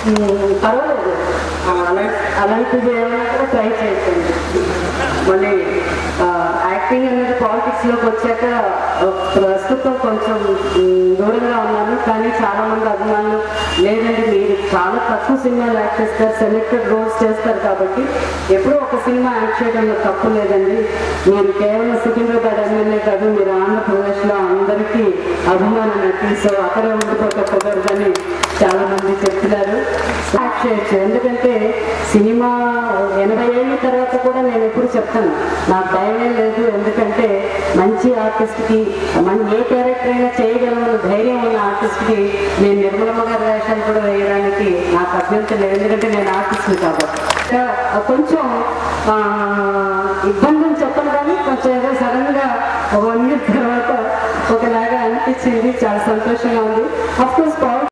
ఉమ్, పర్వాలేదు ఆ, అలా- అలాంటిది ఏమైనా కూడా ట్రై చేయండి మళ్ళీ యాక్టింగ్ అనేది పాలిటిక్స్ లోకి వచ్చాక ఆ, ప్రస్తుతం కొంచెం ఉమ్, దూరంగా ఉన్నాను కానీ చాలా మంది అభిమానులు లేదండి మీరు చాలా తక్కువ సినిమాలు యాక్ట్ చేస్తారు సెలెక్టెడ్ రోల్స్ చేస్తారు కాబట్టి ఎప్పుడో ఒక సినిమా యాక్ట్ చేయడంలో తప్పు లేదండి మీరు కేవలం సికింద్రాబాద్ ఎమ్మెల్యే కాదు మీరు ఆంధ్రప్రదేశ్లో అందరికీ అభిమాన నటి సో అక్కడే ఉండిపోతే కుదరదని చాలా మంది చెప్తున్నారు యాక్ట్ చేయొచ్చు ఎందుకంటే సినిమా ఎనభై ఏళ్ళ తర్వాత కూడా నేను ఎప్పుడు చెప్తాను నాకు భయమే లేదు ఎందుకంటే మంచి ఆర్టిస్ట్కి మన ఏ క్యారెక్టర్ అయినా చేయగలమన్న ధైర్యం ఉన్న ఆర్టిస్ట్కి నేను నిర్మలమ్మ గారి వేషాలు కూడా వేయడానికి నాకు అభ్యంతరం లేదు ఎందుకంటే నేను ఆర్టిస్ట్ని కాబట్టి ఇంకా కొంచెం ఆ, ఇబ్బంది అని చెప్పను కానీ కొంచెం ఏదో సడన్ గా ఒక వన్ ఇయర్ తర్వాత ఒకలాగా అనిపించింది చాలా సంతోషంగా ఉంది అఫ్ కోర్స్